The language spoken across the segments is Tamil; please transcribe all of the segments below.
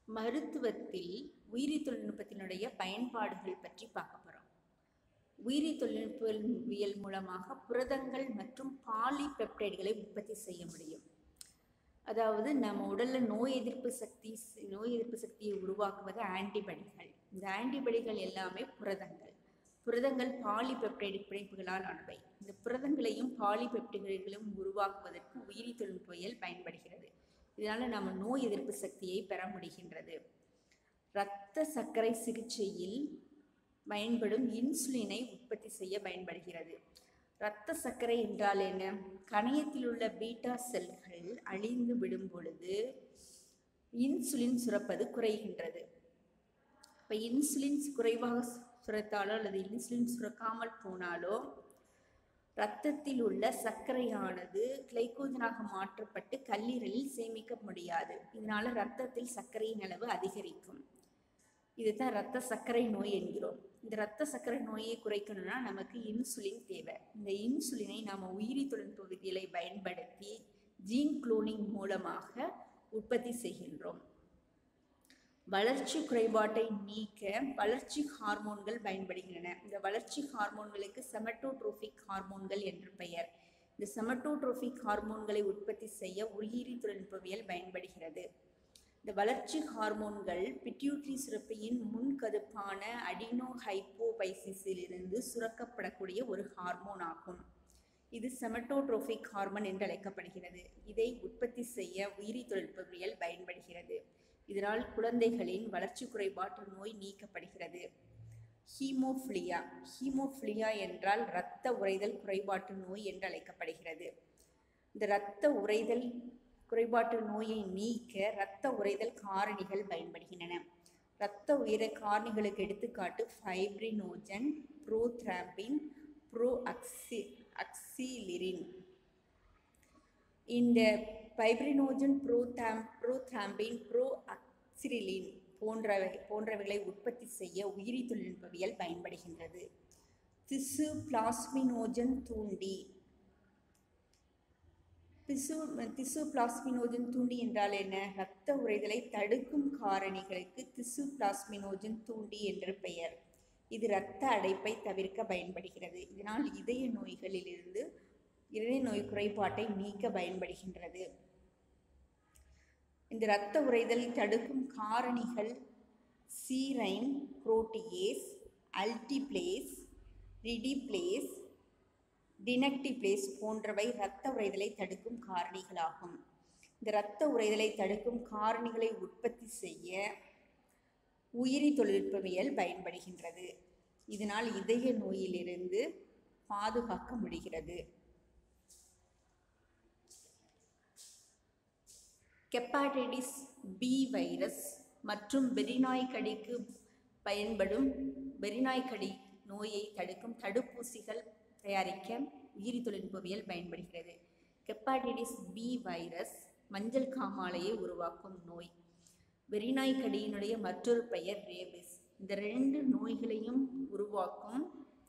மருத்துவத்தில் உயிரி தொழில்நுட்பத்தினுடைய பயன்பாடுகள் பற்றி பார்க்க போகிறோம் உயிரி தொழில்நுட்பவியல் மூலமாக புரதங்கள் மற்றும் பாலிபெப்டைடுகளை உற்பத்தி செய்ய முடியும் அதாவது நம்ம உடலில் நோய் எதிர்ப்பு சக்தி நோய் எதிர்ப்பு சக்தியை உருவாக்குவது ஆன்டிபடிகள் இந்த ஆன்டிபடிகள் எல்லாமே புரதங்கள் புரதங்கள் பாலிபெப்டைடு பிணைப்புகளால் ஆனவை இந்த புரதங்களையும் பாலிபெப்டைடுகளையும் உருவாக்குவதற்கு உயிரி தொழில்நுட்பவியல் பயன்படுகிறது இதனால் நம்ம நோய் எதிர்ப்பு சக்தியை பெற முடிகின்றது இரத்த சர்க்கரை சிகிச்சையில் பயன்படும் இன்சுலினை உற்பத்தி செய்ய பயன்படுகிறது இரத்த சர்க்கரை என்றால் என்ன கணையத்தில் உள்ள பீட்டா செல்கள் அழிந்து விடும் பொழுது இன்சுலின் சுரப்பது குறைகின்றது இப்போ இன்சுலின் குறைவாக சுரத்தாலோ அல்லது இன்சுலின் சுரக்காமல் போனாலோ இரத்தத்தில் உள்ள சர்க்கரையானது கிளைகோஜனாக மாற்றப்பட்டு கல்லீரலில் சேமிக்க முடியாது இதனால இரத்தத்தில் சர்க்கரையின் அளவு அதிகரிக்கும் இதுதான் இரத்த சர்க்கரை நோய் என்கிறோம் இந்த இரத்த சர்க்கரை நோயை குறைக்கணும்னா நமக்கு இன்சுலின் தேவை இந்த இன்சுலினை நாம் உயிரி தொழில்நுட்பவியலை பயன்படுத்தி ஜீன் குளோனிங் மூலமாக உற்பத்தி செய்கின்றோம் வளர்ச்சி குறைபாட்டை நீக்க வளர்ச்சி ஹார்மோன்கள் பயன்படுகின்றன இந்த வளர்ச்சி ஹார்மோன்களுக்கு செமட்டோட்ரோபிக் ஹார்மோன்கள் என்று பெயர் இந்த செமட்டோட்ரோபிக் ஹார்மோன்களை உற்பத்தி செய்ய உயிரி தொழில்நுட்பவியல் பயன்படுகிறது இந்த வளர்ச்சி ஹார்மோன்கள் பிட்யூட்ரி சுரப்பியின் முன்கதுப்பான அடினோ ஹைப்போபைசிஸிலிருந்து சுரக்கப்படக்கூடிய ஒரு ஹார்மோன் ஆகும் இது செமட்டோட்ரோபிக் ஹார்மோன் என்று அழைக்கப்படுகிறது இதை உற்பத்தி செய்ய உயிரி தொழில்நுட்பவியல் பயன்படுகிறது இதனால் குழந்தைகளின் வளர்ச்சி குறைபாட்டு நோய் நீக்கப்படுகிறது ஹீமோஃபிலியா ஹீமோஃபிலியா என்றால் இரத்த உறைதல் குறைபாட்டு நோய் என்று அழைக்கப்படுகிறது இந்த இரத்த உறைதல் குறைபாட்டு நோயை நீக்க இரத்த உறைதல் காரணிகள் பயன்படுகின்றன இரத்த உயிர காரணிகளுக்கு எடுத்துக்காட்டு ஃபைப்ரினோஜன் ப்ரோத்ராம்பின் ப்ரோ அக்சி அக்சிலிரின் இந்த ஃபைப்ரினோஜன் ப்ரோதாம் ப்ரோத்ராம்பின் ப்ரோ அக்சிரிலின் போன்றவை போன்றவைகளை உற்பத்தி செய்ய உயிரி தொழில்நுட்பவியல் பயன்படுகின்றது திசு பிளாஸ்மினோஜன் தூண்டி திசு திசு பிளாஸ்மினோஜன் தூண்டி என்றால் என்ன இரத்த உறைதலை தடுக்கும் காரணிகளுக்கு திசு பிளாஸ்மினோஜன் தூண்டி என்று பெயர் இது இரத்த அடைப்பை தவிர்க்க பயன்படுகிறது இதனால் இதய நோய்களிலிருந்து இதய நோய் குறைபாட்டை நீக்க பயன்படுகின்றது இந்த இரத்த உறைதல் தடுக்கும் காரணிகள் சீரைன் புரோட்டியேஸ் அல்டிப்ளேஸ் ரிடிப்ளேஸ் டினக்டிப்ளேஸ் போன்றவை இரத்த உறைதலை தடுக்கும் காரணிகளாகும் இந்த இரத்த உறைதலை தடுக்கும் காரணிகளை உற்பத்தி செய்ய உயிரி தொழில்நுட்பவியல் பயன்படுகின்றது இதனால் இதய நோயிலிருந்து பாதுகாக்க முடிகிறது கெப்பாடைட்டிஸ் பி வைரஸ் மற்றும் வெறிநாய்க்கடிக்கு பயன்படும் வெறிநாய்க்கடி நோயை தடுக்கும் தடுப்பூசிகள் தயாரிக்க உயிரி தொழில்நுட்பவியல் பயன்படுகிறது கெப்பாடைட்டிஸ் பி வைரஸ் மஞ்சள் காமாலையை உருவாக்கும் நோய் வெறிநாய்க்கடியினுடைய மற்றொரு பெயர் ரேபிஸ் இந்த ரெண்டு நோய்களையும் உருவாக்கும்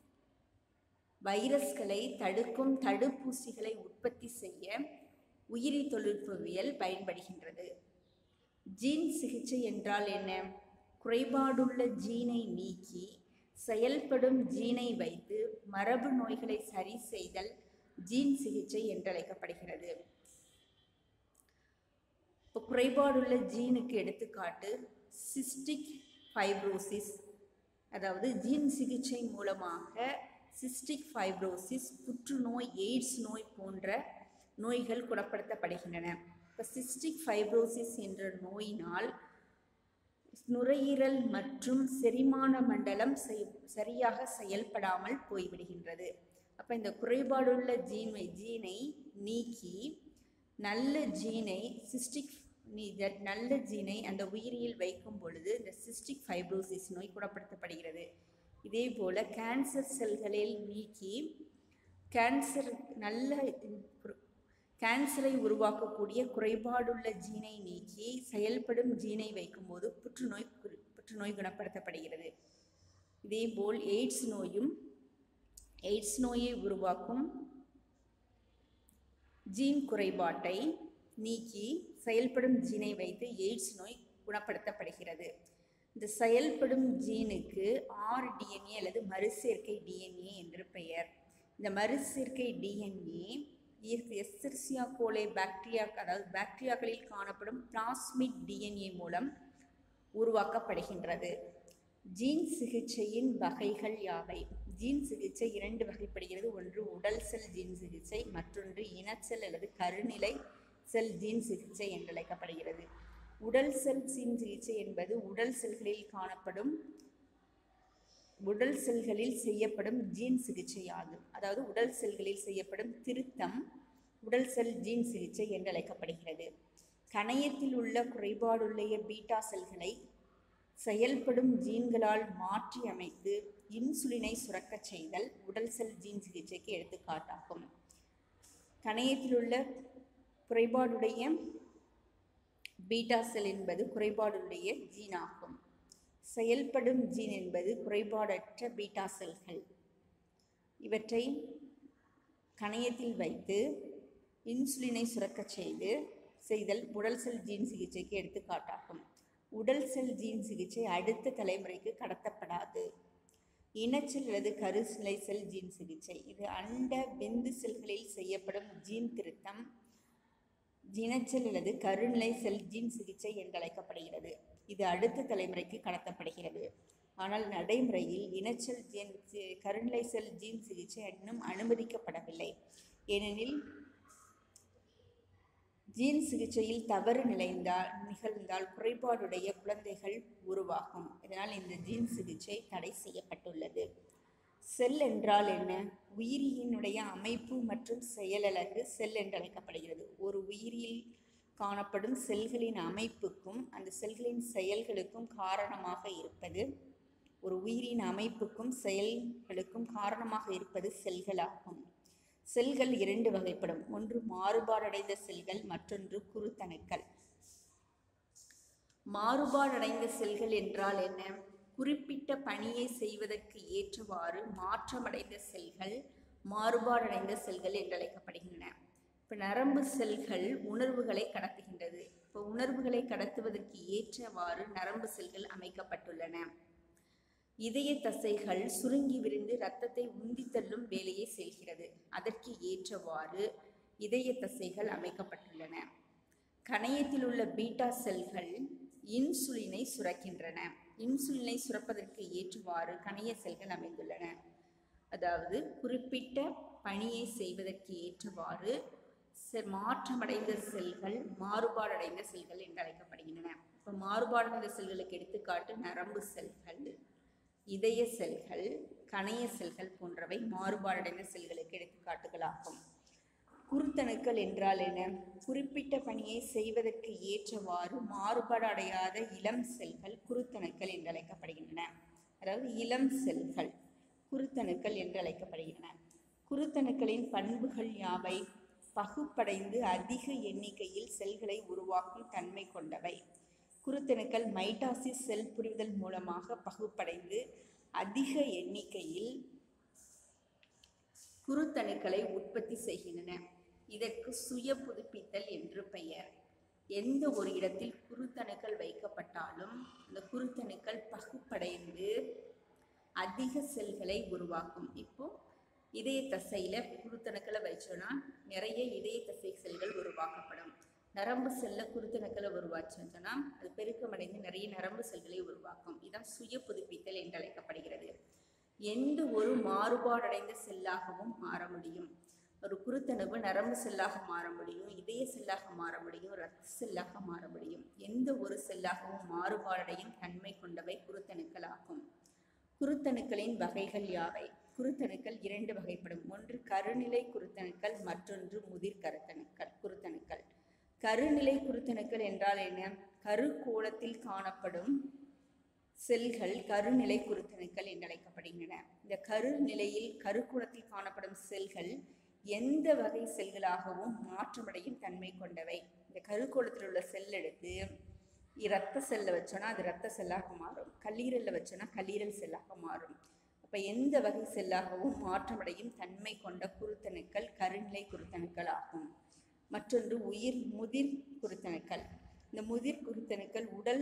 வைரஸ்களை தடுக்கும் தடுப்பூசிகளை உற்பத்தி செய்ய உயிரி தொழில்நுட்பவியல் பயன்படுகின்றது ஜீன் சிகிச்சை என்றால் என்ன குறைபாடுள்ள ஜீனை நீக்கி செயல்படும் ஜீனை வைத்து மரபு நோய்களை சரி செய்தல் ஜீன் சிகிச்சை என்று அழைக்கப்படுகிறது இப்போ குறைபாடுள்ள ஜீனுக்கு எடுத்துக்காட்டு சிஸ்டிக் ஃபைப்ரோசிஸ் அதாவது ஜீன் சிகிச்சை மூலமாக சிஸ்டிக் ஃபைப்ரோசிஸ் புற்றுநோய் எய்ட்ஸ் நோய் போன்ற நோய்கள் குணப்படுத்தப்படுகின்றன இப்போ சிஸ்டிக் ஃபைப்ரோசிஸ் என்ற நோயினால் நுரையீரல் மற்றும் செரிமான மண்டலம் சரியாக செயல்படாமல் போய்விடுகின்றது அப்போ இந்த குறைபாடுள்ள ஜீனை ஜீனை நீக்கி நல்ல ஜீனை சிஸ்டிக் நல்ல ஜீனை அந்த உயிரியில் வைக்கும் பொழுது இந்த சிஸ்டிக் ஃபைப்ரோசிஸ் நோய் குணப்படுத்தப்படுகிறது இதே போல் கேன்சர் செல்களில் நீக்கி கேன்சர் நல்ல கேன்சரை உருவாக்கக்கூடிய குறைபாடுள்ள ஜீனை நீக்கி செயல்படும் ஜீனை வைக்கும்போது புற்றுநோய் புற்றுநோய் குணப்படுத்தப்படுகிறது இதேபோல் எய்ட்ஸ் நோயும் எய்ட்ஸ் நோயை உருவாக்கும் ஜீன் குறைபாட்டை நீக்கி செயல்படும் ஜீனை வைத்து எய்ட்ஸ் நோய் குணப்படுத்தப்படுகிறது இந்த செயல்படும் ஜீனுக்கு ஆர் டிஎன்ஏ அல்லது மறுசேர்க்கை டிஎன்ஏ என்று பெயர் இந்த மறுசேர்க்கை டிஎன்ஏ எஸ்எர்சியா கோலை பாக்டீரியா அதாவது பாக்டீரியாக்களில் காணப்படும் பிளாஸ்மிட் டிஎன்ஏ மூலம் உருவாக்கப்படுகின்றது ஜீன் சிகிச்சையின் வகைகள் யாவை ஜீன் சிகிச்சை இரண்டு வகைப்படுகிறது ஒன்று உடல் செல் ஜீன் சிகிச்சை மற்றொன்று இனச்செல் அல்லது கருநிலை செல் ஜீன் சிகிச்சை என்று அழைக்கப்படுகிறது உடல் செல் ஜீன் சிகிச்சை என்பது உடல் செல்களில் காணப்படும் உடல் செல்களில் செய்யப்படும் ஜீன் சிகிச்சை ஆகும் அதாவது உடல் செல்களில் செய்யப்படும் திருத்தம் உடல் செல் ஜீன் சிகிச்சை என்று அழைக்கப்படுகிறது கணையத்தில் உள்ள குறைபாடுள்ள பீட்டா செல்களை செயல்படும் ஜீன்களால் மாற்றி அமைத்து இன்சுலினை சுரக்கச் செய்தல் உடல் செல் ஜீன் சிகிச்சைக்கு எடுத்துக்காட்டாகும் கணையத்தில் உள்ள குறைபாடுடைய பீட்டா செல் என்பது குறைபாடுடைய ஜீன் ஆகும் செயல்படும் ஜீன் என்பது குறைபாடற்ற பீட்டா செல்கள் இவற்றை கணையத்தில் வைத்து இன்சுலினை சுரக்கச் செய்து செய்தல் உடல் செல் ஜீன் சிகிச்சைக்கு எடுத்துக்காட்டாகும் உடல் செல் ஜீன் சிகிச்சை அடுத்த தலைமுறைக்கு கடத்தப்படாது இனச்செல் அல்லது கருநிலை செல் ஜீன் சிகிச்சை இது அண்ட விந்து செல்களில் செய்யப்படும் ஜீன் திருத்தம் இனச்செல் அல்லது கருநிலை செல் ஜீன் சிகிச்சை என்று அழைக்கப்படுகிறது இது அடுத்த தலைமுறைக்கு கடத்தப்படுகிறது ஆனால் நடைமுறையில் இனச்செல் ஜீன் சி- கருநிலை செல் ஜீன் சிகிச்சை இன்னும் அனுமதிக்கப்படவில்லை ஏனெனில் ஜீன் சிகிச்சையில் தவறு நிலைந்தால் நிகழ்ந்தால் குறைபாடுடைய குழந்தைகள் உருவாகும் இதனால் இந்த ஜீன் சிகிச்சை தடை செய்யப்பட்டுள்ளது செல் என்றால் என்ன உயிரியினுடைய அமைப்பு மற்றும் செயலழகு செல் என்று அழைக்கப்படுகிறது ஒரு உயிரியில் காணப்படும் செல்களின் அமைப்புக்கும் அந்த செல்களின் செயல்களுக்கும் காரணமாக இருப்பது ஒரு உயிரின் அமைப்புக்கும் செயல்களுக்கும் காரணமாக இருப்பது செல்களாகும் செல்கள் இரண்டு வகைப்படும் ஒன்று மாறுபாடடைந்த செல்கள் மற்றொன்று குருத்தணுக்கள் மாறுபாடடைந்த செல்கள் என்றால் என்ன குறிப்பிட்ட பணியை செய்வதற்கு ஏற்றவாறு மாற்றமடைந்த செல்கள் மாறுபாடடைந்த செல்கள் என்று அழைக்கப்படுகின்றன இப்போ நரம்பு செல்கள் உணர்வுகளை கடத்துகின்றது இப்போ உணர்வுகளை கடத்துவதற்கு ஏற்றவாறு நரம்பு செல்கள் அமைக்கப்பட்டுள்ளன இதய தசைகள் சுருங்கி விரிந்து இரத்தத்தை உந்தி தள்ளும் வேலையை செய்கிறது அதற்கு ஏற்றவாறு இதய தசைகள் அமைக்கப்பட்டுள்ளன கணையத்தில் உள்ள பீட்டா செல்கள் இன்சுலினை சுரக்கின்றன இன்சுலினை சுரப்பதற்கு ஏற்றவாறு கணைய செல்கள் அமைந்துள்ளன அதாவது குறிப்பிட்ட பணியை செய்வதற்கு ஏற்றவாறு செ- மாற்றமடைந்த செல்கள் மாறுபாடடைந்த செல்கள் என்று அழைக்கப்படுகின்றன இப்போ மாறுபாடடைந்த செல்களுக்கு எடுத்துக்காட்டு நரம்பு செல்கள் இதய செல்கள் கணைய செல்கள் போன்றவை மாறுபாடடைந்த செல்களுக்கு எடுத்துக்காட்டுகளாகும் குருத்தணுக்கள் என்றால் என்ன குறிப்பிட்ட பணியை செய்வதற்கு ஏற்றவாறு மாறுபாடு அடையாத இளம் செல்கள் குருத்தணுக்கள் என்று அழைக்கப்படுகின்றன அதாவது இளம் செல்கள் குருத்தணுக்கள் என்று அழைக்கப்படுகின்றன குருத்தணுக்களின் பண்புகள் யாவை பகுப்படைந்து அதிக எண்ணிக்கையில் செல்களை உருவாக்கும் தன்மை கொண்டவை குருத்தணுக்கள் மைட்டாசிஸ் செல் புரிதல் மூலமாக பகுப்படைந்து அதிக எண்ணிக்கையில் குருத்தணுக்களை உற்பத்தி செய்கின்றன இதற்கு சுய புதுப்பித்தல் என்று பெயர் எந்த ஒரு இடத்தில் குருத்தணுக்கள் வைக்கப்பட்டாலும் அந்த குருத்தணுக்கள் பகுப்படைந்து அதிக செல்களை உருவாக்கும் இப்போ இதய தசையில குருத்தணுக்களை வச்சோன்னா நிறைய இதய தசை செல்கள் உருவாக்கப்படும் நரம்பு செல்ல குருத்தணுக்களை உருவாச்சுன்னா அது பெருக்கமடைந்து நிறைய நரம்பு செல்களை உருவாக்கும் இதான் சுய புதுப்பித்தல் என்று அழைக்கப்படுகிறது எந்த ஒரு மாறுபாடடைந்த செல்லாகவும் மாற முடியும் ஒரு குருத்தணுவு நரம்பு செல்லாக மாற முடியும் இதய செல்லாக மாற முடியும் இரத்த செல்லாக மாற முடியும் எந்த ஒரு செல்லாகவும் மாறுபாடடையும் தன்மை கொண்டவை குருத்தணுக்கள் ஆகும் குருத்தணுக்களின் வகைகள் யாவை குருத்தணுக்கள் இரண்டு வகைப்படும் ஒன்று கருநிலை குருத்தணுக்கள் மற்றொன்று முதிர் கருத்தணுக்கள் குருத்தணுக்கள் கருநிலை குருத்தணுக்கள் என்றால் என்ன கருக்கோளத்தில் காணப்படும் செல்கள் கருநிலை குருத்தணுக்கள் என்று அழைக்கப்படுகின்றன இந்த கருநிலையில் கருக்குளத்தில் காணப்படும் செல்கள் எந்த வகை செல்களாகவும் மாற்றமடையும் தன்மை கொண்டவை இந்த கருக்கோளத்தில் உள்ள செல் எடுத்து இரத்த செல்லை வச்சோன்னா அது இரத்த செல்லாக மாறும் கல்லீரலில் வச்சோன்னா கல்லீரல் செல்லாக மாறும் அப்போ எந்த வகை செல்லாகவும் மாற்றமடையும் தன்மை கொண்ட குருத்தணுக்கள் கருநிலை குருத்தணுக்கள் ஆகும் மற்றொன்று உயிர் முதிர் குருத்தணுக்கள் இந்த முதிர் குருத்தணுக்கள் உடல்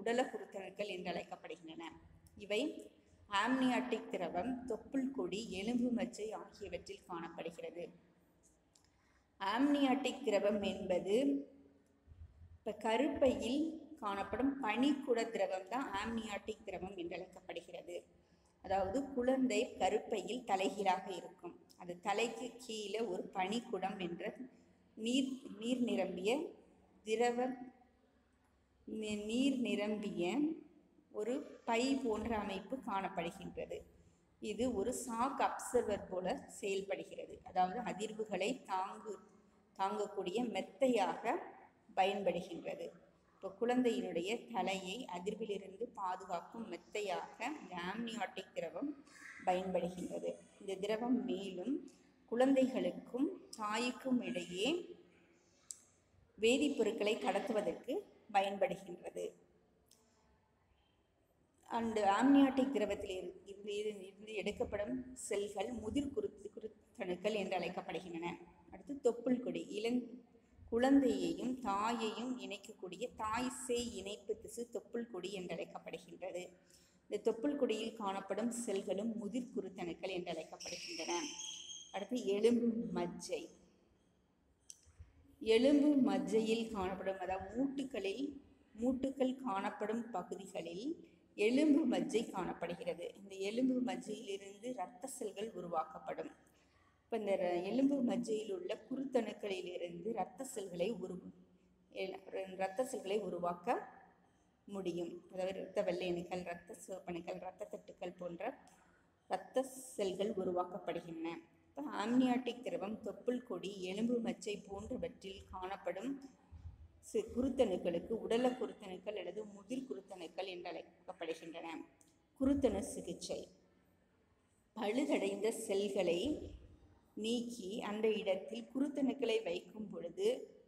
உடல குருத்தணுக்கள் என்று அழைக்கப்படுகின்றன இவை ஆம்னியாட்டிக் திரவம் தொப்புள் கொடி எலும்பு மஜ்ஜை ஆகியவற்றில் காணப்படுகிறது ஆம்னியாட்டிக் திரவம் என்பது இப்போ கருப்பையில் காணப்படும் பனிக்குட திரவம் தான் ஆம்னியாட்டிக் திரவம் என்று அழைக்கப்படுகிறது அதாவது குழந்தை கருப்பையில் தலைகீழாக இருக்கும் அது தலைக்கு கீழே ஒரு பனிக்குடம் என்ற நீர் நீர் நிரம்பிய திரவ நி- நீர் நிரம்பிய ஒரு பை போன்ற அமைப்பு காணப்படுகின்றது இது ஒரு சாக் அப்சர்வர் போல செயல்படுகிறது அதாவது அதிர்வுகளை தாங்கு தாங்கக்கூடிய மெத்தையாக பயன்படுகின்றது இப்போ குழந்தையினுடைய தலையை அதிர்விலிருந்து பாதுகாக்கும் மெத்தையாக இந்த ஆம்னியாட்டிக் திரவம் பயன்படுகின்றது இந்த திரவம் மேலும் குழந்தைகளுக்கும் தாய்க்கும் இடையே வேதிப்பொருட்களை கடத்துவதற்கு பயன்படுகின்றது அண்டு ஆம்னியாட்டிக் திரவத்தில் இரு- இருந்து இருந்து எடுக்கப்படும் செல்கள் முதிர் குருத்து குருத்தணுக்கள் என்று அழைக்கப்படுகின்றன அடுத்து தொப்புள் கொடி இளங் குழந்தையையும் தாயையும் இணைக்கக்கூடிய தாய் சேய் இணைப்பு திசு தொப்புள் கொடி என்று அழைக்கப்படுகின்றது இந்த தொப்புள் கொடியில் காணப்படும் செல்களும் முதிர் குருத்தணுக்கள் என்று அழைக்கப்படுகின்றன அடுத்து எலும்பு மஜ்ஜை எலும்பு மஜ்ஜையில் காணப்படும் அதாவது மூட்டுகளில் மூட்டுக்கள் காணப்படும் பகுதிகளில் எலும்பு மஜ்ஜை காணப்படுகிறது இந்த எலும்பு மஜ்ஜையிலிருந்து இரத்த செல்கள் உருவாக்கப்படும் இப்போ இந்த ர- எலும்பு மஜ்ஜையில் உள்ள குருத்தணுக்களிலிருந்து இரத்த செல்களை உரு எ- இரத்த செல்களை உருவாக்க முடியும் அதாவது இரத்த வெள்ளை அணுக்கள் இரத்த சிவப்பணுக்கள் இரத்த தட்டுக்கள் போன்ற இரத்த செல்கள் உருவாக்கப்படுகின்றன இப்போ ஆம்னியாட்டிக் திரவம் தொப்புள் கொடி எலும்பு மச்சை போன்றவற்றில் காணப்படும் சி- குருத்தணுக்களுக்கு உடல குருத்தணுக்கள் அல்லது முதிர் குருத்தணுக்கள் என்று அழைக்கப்படுகின்றன குருத்தணு சிகிச்சை பழுதடைந்த செல்களை நீக்கி அந்த இடத்தில் குருத்தணுக்களை வைக்கும் பொழுது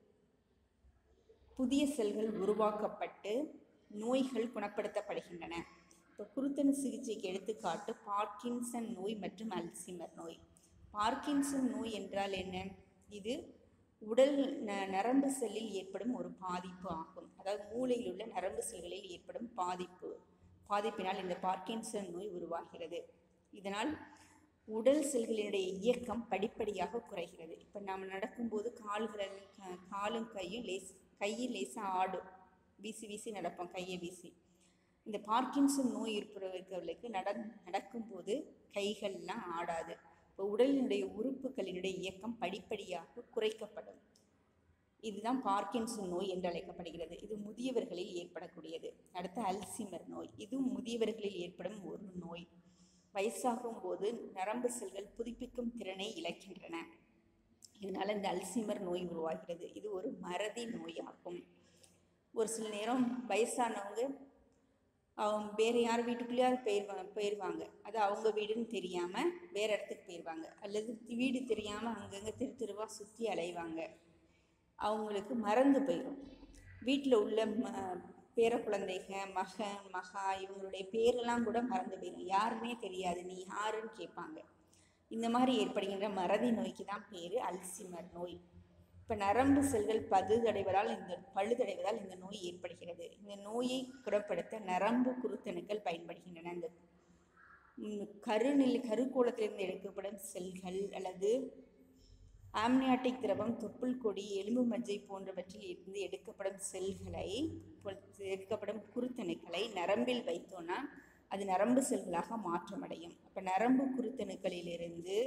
புதிய செல்கள் உருவாக்கப்பட்டு நோய்கள் குணப்படுத்தப்படுகின்றன இப்போ குருத்தணு சிகிச்சைக்கு எடுத்துக்காட்டு பார்க்கின்சன் நோய் மற்றும் அல்சிமர் நோய் பார்க்கின்சன் நோய் என்றால் என்ன இது உடல் ந- நரம்பு செல்லில் ஏற்படும் ஒரு பாதிப்பு ஆகும் அதாவது மூளையில் உள்ள நரம்பு செல்களில் ஏற்படும் பாதிப்பு பாதிப்பினால் இந்த பார்க்கின்சன் நோய் உருவாகிறது இதனால் உடல் செல்களினுடைய இயக்கம் படிப்படியாக குறைகிறது இப்போ நாம் நடக்கும்போது கால்களில் க- காலும் கையும் லேஸ் கையில் லேசாக ஆடும் வீசி வீசி நடப்போம் கையை வீசி இந்த பார்க்கின்சன் நோய் இருப்பவர்களுக்கு நட நடக்கும்போது கைகள்லாம் ஆடாது இப்போ உடலினுடைய உறுப்புகளினுடைய இயக்கம் படிப்படியாக குறைக்கப்படும் இதுதான் பார்க்கின்சன் நோய் என்று அழைக்கப்படுகிறது இது முதியவர்களில் ஏற்படக்கூடியது அடுத்து அல்சிமர் நோய் இதுவும் முதியவர்களில் ஏற்படும் ஒரு நோய் வயசாகும் போது நரம்பு செல்கள் புதுப்பிக்கும் திறனை இழக்கின்றன இதனால் இந்த அல்சீமர் நோய் உருவாகிறது இது ஒரு மறதி நோயாகும் ஒரு சில நேரம் வயசானவங்க அவங்க வேறு யார் வீட்டுக்குள்ளேயாவது போயிடுவாங்க போயிடுவாங்க அது அவங்க வீடுன்னு தெரியாமல் வேறு இடத்துக்கு போயிடுவாங்க அல்லது வீடு தெரியாமல் அங்கங்கே தெரு தெருவாக சுற்றி அலைவாங்க அவங்களுக்கு மறந்து போயிடும் வீட்டில் உள்ள ம பேர குழந்தைக மகன் மகா இவங்களுடைய பேரெல்லாம் கூட மறந்து போயிடும் யாருன்னே தெரியாது நீ யாருன்னு கேட்பாங்க இந்த மாதிரி ஏற்படுகின்ற மறதி நோய்க்கு தான் பேர் அல்சிமர் நோய் இப்போ நரம்பு செல்கள் பழுதடைவதால் இந்த பழுதடைவதால் இந்த நோய் ஏற்படுகிறது இந்த நோயை குணப்படுத்த நரம்பு குருத்தணுக்கள் பயன்படுகின்றன இந்த ம், கருநிலை கருக்கோளத்திலிருந்து எடுக்கப்படும் செல்கள் அல்லது ஆம்னியாட்டிக் திரவம் தொப்புள் கொடி எலும்பு மஜ்ஜை போன்றவற்றில் இருந்து எடுக்கப்படும் செல்களை பொ- எடுக்கப்படும் குருத்தணுக்களை நரம்பில் வைத்தோன்னா அது நரம்பு செல்களாக மாற்றமடையும் அப்போ நரம்பு குருத்தணுக்களிலிருந்து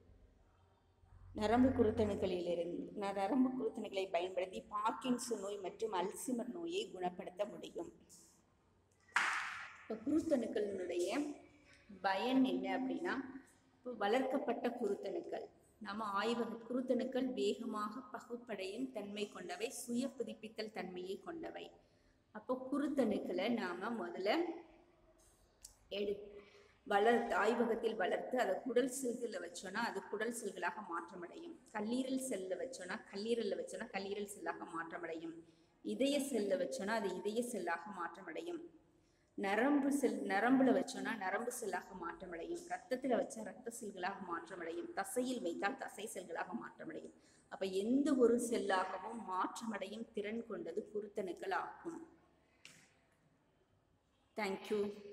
நரம்பு குருத்தணுக்களிலிருந்து ந- நரம்பு குருத்தணுக்களை பயன்படுத்தி பார்க்கின்சன் நோய் மற்றும் அல்சிமர் நோயை குணப்படுத்த முடியும் இப்போ குருத்தணுக்களினுடைய பயன் என்ன அப்படின்னா இப்போ வளர்க்கப்பட்ட குருத்தணுக்கள் நம்ம ஆய்வக குருத்தணுக்கள் வேகமாக பகுப்படையும் தன்மை கொண்டவை சுய புதுப்பித்தல் தன்மையை கொண்டவை அப்போ குருத்தணுக்களை நாம முதல்ல எடு வளர்த்து ஆய்வகத்தில் வளர்த்து அதை குடல் செல்களில் வச்சோன்னா அது குடல் செல்களாக மாற்றமடையும் கல்லீரல் செல்லில் வச்சோன்னா கல்லீரலில் வச்சோன்னா கல்லீரல் செல்லாக மாற்றமடையும் இதய செல்லில் வச்சோன்னா அது இதய செல்லாக மாற்றமடையும் நரம்பு செல் நரம்புல வச்சோன்னா நரம்பு செல்லாக மாற்றமடையும் ரத்தத்தில் வச்சா ரத்த செல்களாக மாற்றமடையும் தசையில் வைத்தால் தசை செல்களாக மாற்றமடையும் அப்ப எந்த ஒரு செல்லாகவும் மாற்றமடையும் திறன் கொண்டது குருத்தணுக்கள் ஆகும் தேங்க்யூ